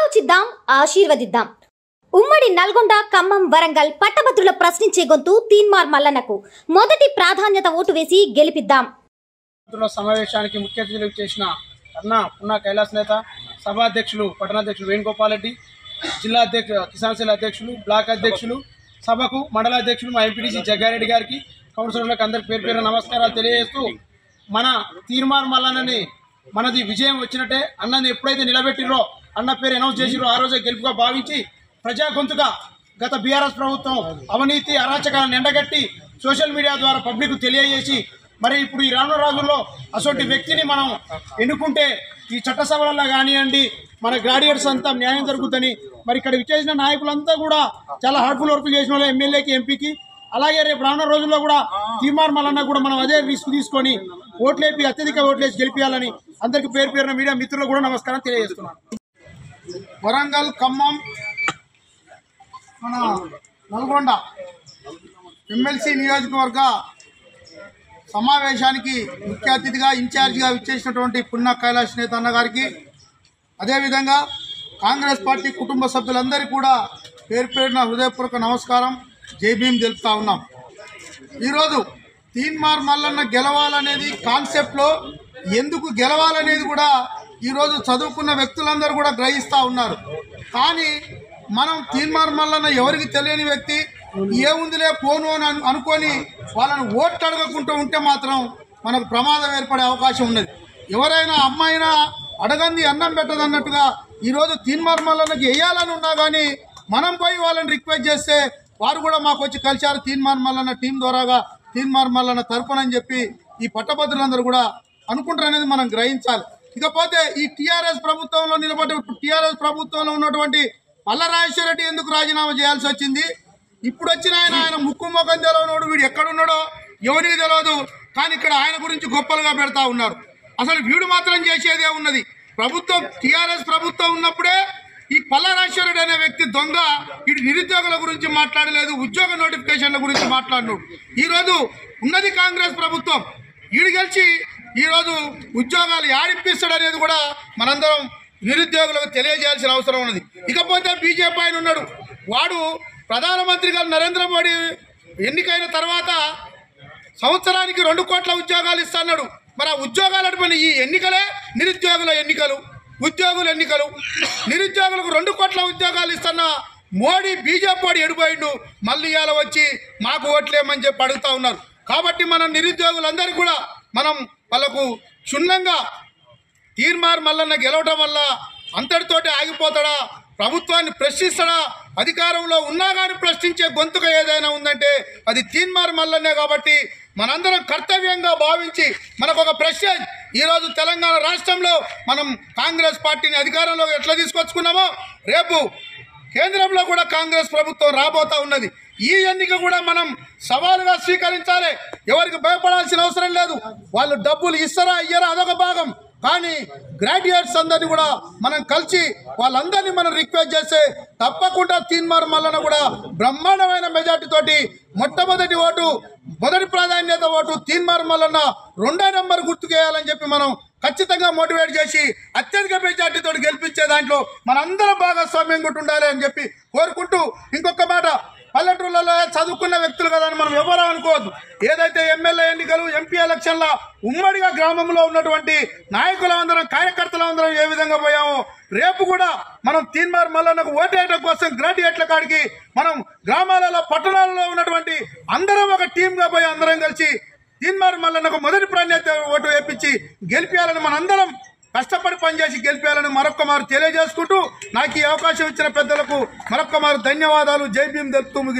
ఆలోచిద్దాం ఆశీర్వదిద్దాం ఉమ్మడి నల్గొండ ఖమ్మం వరంగల్ పట్టభద్రుల ప్రశ్నించే గొంతు తీన్మార్ మల్లన్నకు మొదటి ప్రాధాన్యత ఓటు వేసి గెలిపిద్దాం మిత్రుల సమావేశానికి ముఖ్య అతిథులు చేసిన అన్న పున్నా కైలాస్ నేత సభాధ్యక్షులు పట్టణాధ్యక్షులు వేణుగోపాల్ రెడ్డి జిల్లా అధ్యక్ష కిసాన్ సెల్ అధ్యక్షులు బ్లాక్ అధ్యక్షులు సభకు మండల అధ్యక్షులు మా ఎంపీటీసీ జగ్గారెడ్డి గారికి కౌన్సిలర్లకు అందరికి పేరు పేరు నమస్కారాలు తెలియజేస్తూ మన తీర్మార్ మల్లన్నని మనది విజయం వచ్చినట్టే అన్నని ఎప్పుడైతే నిలబెట్టిరో అన్న పేరు అనౌన్స్ చేసిరో ఆ రోజే గెలుపుగా భావించి ప్రజా గొంతుగా గత బీఆర్ఎస్ ప్రభుత్వం అవినీతి అరాచకాలను ఎండగట్టి సోషల్ మీడియా ద్వారా పబ్లిక్ తెలియజేసి మరి ఇప్పుడు ఈ రానున్న రోజుల్లో అటువంటి వ్యక్తిని మనం ఎన్నుకుంటే ఈ చట్టసభలలో కానివ్వండి మన గ్రాడ్యుయేట్స్ అంతా న్యాయం జరుగుతుందని మరి ఇక్కడ విచ్చేసిన నాయకులంతా కూడా చాలా హార్డ్ఫుల్ వర్క్ చేసిన వాళ్ళు ఎమ్మెల్యేకి ఎంపీకి అలాగే రేపు రానున్న రోజుల్లో కూడా తీర్మార్ మల్లన్న కూడా మనం అదే రిస్క్ తీసుకొని ఓట్లేపి అత్యధిక ఓట్లేసి గెలిపించాలని అందరికీ పేరు పేరున మీడియా మిత్రులకు కూడా నమస్కారం తెలియజేస్తున్నాను వరంగల్ ఖమ్మం మన నల్గొండ ఎమ్మెల్సీ నియోజకవర్గ సమావేశానికి ముఖ్య అతిథిగా ఇన్ఛార్జిగా విచ్చేసినటువంటి పున్న కైలాష్ నేత అన్న గారికి అదేవిధంగా కాంగ్రెస్ పార్టీ కుటుంబ సభ్యులందరికీ కూడా పేరు పేరున హృదయపూర్వక నమస్కారం జై భీమ్ తెలుపుతా ఉన్నాం ఈరోజు తీన్మార్ మల్లన్న గెలవాలనేది కాన్సెప్ట్లో ఎందుకు గెలవాలనేది కూడా ఈరోజు చదువుకున్న వ్యక్తులందరూ కూడా గ్రహిస్తూ ఉన్నారు కానీ మనం తీన్మార్ మల్లన్న ఎవరికి తెలియని వ్యక్తి ఏముందిలే పోను అని అను- అనుకొని వాళ్ళని ఓట్లు అడగకుంటూ ఉంటే మాత్రం మనకు ప్రమాదం ఏర్పడే అవకాశం ఉన్నది ఎవరైనా అమ్మాయినా అడగంది అన్నం పెట్టదన్నట్టుగా ఈరోజు తీన్మార్ మల్లన్నకి వేయాలని ఉన్నా కానీ మనం పోయి వాళ్ళని రిక్వెస్ట్ చేస్తే వారు కూడా మాకు వచ్చి కలిశారు తీన్మార్ మల్లన్న టీం ద్వారాగా తీన్మార్ మల్లన్న తరపునని చెప్పి ఈ పట్టభద్రులందరూ కూడా అనుకుంటారు అనేది మనం గ్రహించాలి ఇకపోతే ఈ టీఆర్ఎస్ ప్రభుత్వంలో నిలబడి టీఆర్ఎస్ ప్రభుత్వంలో ఉన్నటువంటి పల్లరాజేశ్వర రెడ్డి ఎందుకు రాజీనామా చేయాల్సి వచ్చింది ఇప్పుడు వచ్చిన ఆయన ఆయన ముక్కు ముఖం తెలియనోడు వీడు ఎక్కడున్నాడో ఎవరికి తెలియదు కానీ ఇక్కడ ఆయన గురించి గొప్పలుగా పెడతా ఉన్నారు అసలు వీడు మాత్రం చేసేదే ఉన్నది ప్రభుత్వం టీఆర్ఎస్ ప్రభుత్వం ఉన్నప్పుడే ఈ పల్లారాశ్వరుడు అనే వ్యక్తి దొంగ ఇటు నిరుద్యోగుల గురించి మాట్లాడలేదు ఉద్యోగ నోటిఫికేషన్ల గురించి మాట్లాడినాడు ఈరోజు ఉన్నది కాంగ్రెస్ ప్రభుత్వం ఈడు గెలిచి ఈరోజు ఉద్యోగాలు యాడిప్పిస్తాడు అనేది కూడా మనందరం నిరుద్యోగులకు తెలియజేయాల్సిన అవసరం ఉన్నది ఇకపోతే బీజేపీ ఆయన ఉన్నాడు వాడు ప్రధానమంత్రి గారు నరేంద్ర మోడీ ఎన్నికైన తర్వాత సంవత్సరానికి రెండు కోట్ల ఉద్యోగాలు ఇస్తున్నాడు మరి ఆ ఉద్యోగాలు అటువంటి ఈ ఎన్నికలే నిరుద్యోగుల ఎన్నికలు ఉద్యోగుల ఎన్నికలు నిరుద్యోగులకు రెండు కోట్ల ఉద్యోగాలు ఇస్తున్న మోడీ బీజేపీ వాడు ఎడిపోయిండు మళ్ళీ ఇవాళ వచ్చి మాకు ఓట్లేమని చెప్పి అడుగుతా ఉన్నారు కాబట్టి మనం నిరుద్యోగులందరికీ కూడా మనం వాళ్ళకు క్షుణ్ణంగా తీర్మార్ మల్లన్న గెలవడం వల్ల అంతటితోటి ఆగిపోతాడా ప్రభుత్వాన్ని ప్రశ్నిస్తాడా అధికారంలో ఉన్నా కానీ ప్రశ్నించే గొంతుక ఏదైనా ఉందంటే అది తీన్మార్ మల్లన్నే కాబట్టి మనందరం కర్తవ్యంగా భావించి మనకు ఒక ప్రశ్న ఈరోజు తెలంగాణ రాష్ట్రంలో మనం కాంగ్రెస్ పార్టీని అధికారంలో ఎట్లా తీసుకొచ్చుకున్నామో రేపు కేంద్రంలో కూడా కాంగ్రెస్ ప్రభుత్వం రాబోతా ఉన్నది ఈ ఎన్నిక కూడా మనం సవాలుగా స్వీకరించాలి ఎవరికి భయపడాల్సిన అవసరం లేదు వాళ్ళు డబ్బులు ఇస్తారా ఇయ్యరా అదొక భాగం కానీ గ్రాడ్యుయేట్స్ అందరినీ కూడా మనం కలిసి వాళ్ళందరినీ మనం రిక్వెస్ట్ చేస్తే తప్పకుండా తీన్మార్ మల్లన కూడా బ్రహ్మాండమైన మెజార్టీ తోటి మొట్టమొదటి ఓటు మొదటి ప్రాధాన్యత ఓటు తీన్మార్ మల్లన్న రెండో నెంబర్ గుర్తుకేయాలని చెప్పి మనం ఖచ్చితంగా మోటివేట్ చేసి అత్యధిక మెజార్టీతో గెలిపించే దాంట్లో మనందరం భాగస్వామ్యం కూడా ఉండాలి అని చెప్పి కోరుకుంటూ ఇంకొక మాట పల్లెటూళ్ళలో చదువుకున్న వ్యక్తులు కదా అని మనం ఎవరో అనుకోవద్దు ఏదైతే ఎమ్మెల్యే ఎన్నికలు ఎంపీ ఎలక్షన్ల ఉమ్మడిగా గ్రామంలో ఉన్నటువంటి నాయకులందరం కార్యకర్తలందరం ఏ విధంగా పోయామో రేపు కూడా మనం తీన్మార్ మల్లన్నకు ఓటేయడం కోసం గ్రాడ్యుయేట్ల కాడికి మనం గ్రామాలలో పట్టణాలలో ఉన్నటువంటి అందరం ఒక టీంగా పోయి అందరం కలిసి తీన్మార్ మల్లన్నకు మొదటి ప్రాధాన్యత ఓటు వేపించి గెలిపించాలని మనందరం కష్టపడి పనిచేసి గెలిపేయాలని మరొక్క మారు తెలియజేసుకుంటూ నాకు ఈ అవకాశం ఇచ్చిన పెద్దలకు మరొక్క మారు ధన్యవాదాలు జై భీమ్ తెలుపుతూ ముగి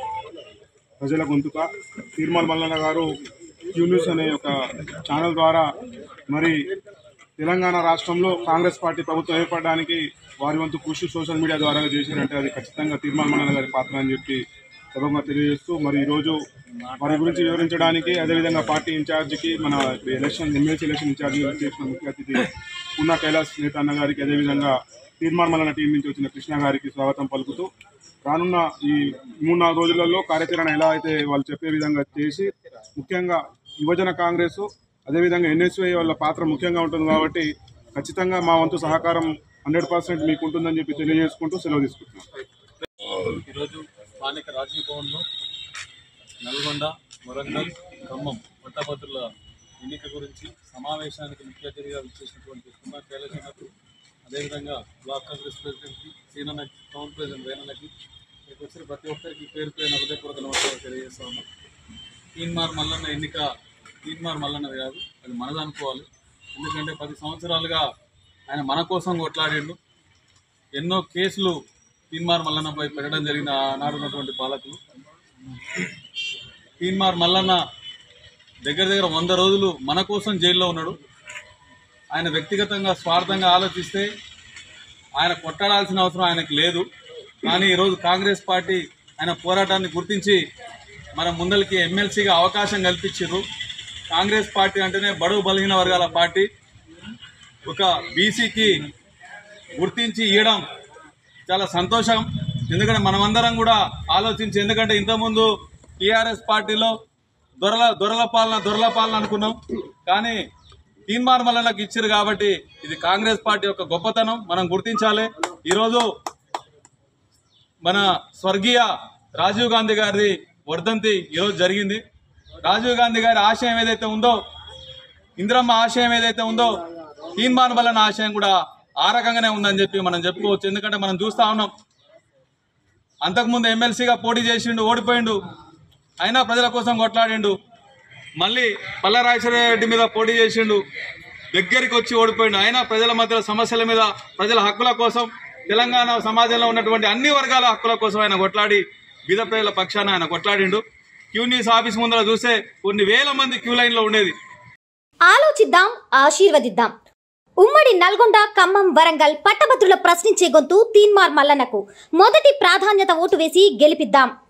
ప్రజల గొంతుక తీర్మల్ మల్లన్న గారు క్యూ న్యూస్ అనే ఒక ఛానల్ ద్వారా మరి తెలంగాణ రాష్ట్రంలో కాంగ్రెస్ పార్టీ ప్రభుత్వం ఏర్పడడానికి వారి వంతు కృషి సోషల్ మీడియా ద్వారా చేశారంటే అది ఖచ్చితంగా తీర్మాన్ మల్లన్న గారి పాత్ర అని చెప్పి సభగా తెలియజేస్తూ మరి ఈరోజు వారి గురించి వివరించడానికి అదేవిధంగా పార్టీ ఇన్ఛార్జికి మన ఇప్పుడు ఎలక్షన్ ఎమ్మెల్సీ ఎలక్షన్ ఇన్ఛార్జి చేసిన ముఖ్య అతిథి పూర్ణ కైలాస్ నేత అన్న గారికి అదేవిధంగా తీర్మాన్ మల్లన్న టీం నుంచి వచ్చిన కృష్ణ గారికి స్వాగతం పలుకుతూ రానున్న ఈ మూడు నాలుగు రోజులలో కార్యాచరణ ఎలా అయితే వాళ్ళు చెప్పే విధంగా చేసి ముఖ్యంగా యువజన కాంగ్రెస్ అదేవిధంగా ఎన్ఎస్వై వాళ్ళ పాత్ర ముఖ్యంగా ఉంటుంది కాబట్టి ఖచ్చితంగా మా వంతు సహకారం హండ్రెడ్ పర్సెంట్ మీకు ఉంటుందని చెప్పి తెలియజేసుకుంటూ సెలవు తీసుకుంటున్నాను ఈరోజు స్థానిక రాజీవ్ భవన్లో నల్గొండ వరంగల్ ఖమ్మం పట్టభద్రుల ఎన్నిక గురించి సమావేశానికి ముఖ్య అతిథిగా విచ్చేసినటువంటి కుమార్ శైలజనకు అదేవిధంగా బ్లాక్ కాంగ్రెస్ ప్రెసిడెంట్కి సీనన్నకి టౌన్ ప్రెసిడెంట్ వేనన్నకి ఇక్కడికి వచ్చిన ప్రతి ఒక్కరికి పేరు పేరున హృదయపూర్వక నమస్కారం తెలియజేస్తా ఉన్నాం తీన్మార్ మల్లన్న ఎన్నిక తీన్మార్ మల్లన్నది కాదు అది మనది అనుకోవాలి ఎందుకంటే పది సంవత్సరాలుగా ఆయన మన కోసం కొట్లాడిండు ఎన్నో కేసులు తీన్మార్ మల్లన్నపై పెట్టడం జరిగిన ఆనాడు ఉన్నటువంటి పాలకులు తీన్మార్ మల్లన్న దగ్గర దగ్గర వంద రోజులు మన కోసం జైల్లో ఉన్నాడు ఆయన వ్యక్తిగతంగా స్వార్థంగా ఆలోచిస్తే ఆయన కొట్టాడాల్సిన అవసరం ఆయనకు లేదు కానీ ఈరోజు కాంగ్రెస్ పార్టీ ఆయన పోరాటాన్ని గుర్తించి మన ముందరికి ఎమ్మెల్సీగా అవకాశం కల్పించారు కాంగ్రెస్ పార్టీ అంటేనే బడుగు బలహీన వర్గాల పార్టీ ఒక బీసీకి గుర్తించి ఇవ్వడం చాలా సంతోషం ఎందుకంటే మనమందరం కూడా ఆలోచించి ఎందుకంటే ఇంతకుముందు టీఆర్ఎస్ పార్టీలో దొరల దొరల పాలన దొరల పాలన అనుకున్నాం కానీ తీన్మార్ మల్లలకు ఇచ్చారు కాబట్టి ఇది కాంగ్రెస్ పార్టీ యొక్క గొప్పతనం మనం గుర్తించాలి ఈరోజు మన స్వర్గీయ రాజీవ్ గాంధీ గారి వర్ధంతి ఈరోజు జరిగింది రాజీవ్ గాంధీ గారి ఆశయం ఏదైతే ఉందో ఇందిరమ్మ ఆశయం ఏదైతే ఉందో తీన్మార్ మల్లన ఆశయం కూడా ఆ రకంగానే ఉందని చెప్పి మనం చెప్పుకోవచ్చు ఎందుకంటే మనం చూస్తా ఉన్నాం అంతకుముందు ఎమ్మెల్సీగా పోటీ చేసిండు ఓడిపోయిండు అయినా ప్రజల కోసం కొట్లాడిండు మళ్ళీ పల్లరాజేశ్వర రెడ్డి మీద పోటీ చేసిండు దగ్గరికి వచ్చి ఓడిపోయిండు అయినా ప్రజల మధ్య సమస్యల మీద ప్రజల హక్కుల కోసం తెలంగాణ సమాజంలో ఉన్నటువంటి అన్ని వర్గాల హక్కుల కోసం ఆయన కొట్లాడి బీద ప్రజల పక్షాన ఆయన కొట్లాడిండు క్యూ న్యూస్ ఆఫీస్ ముందర చూస్తే కొన్ని వేల మంది క్యూ లైన్లో ఉండేది ఆలోచిద్దాం ఆశీర్వదిద్దాం ఉమ్మడి నల్గొండ ఖమ్మం వరంగల్ పట్టభద్రుల ప్రశ్నించే గొంతు తీన్మార్ మల్లన్నకు మొదటి ప్రాధాన్యత ఓటు వేసి గెలిపిద్దాం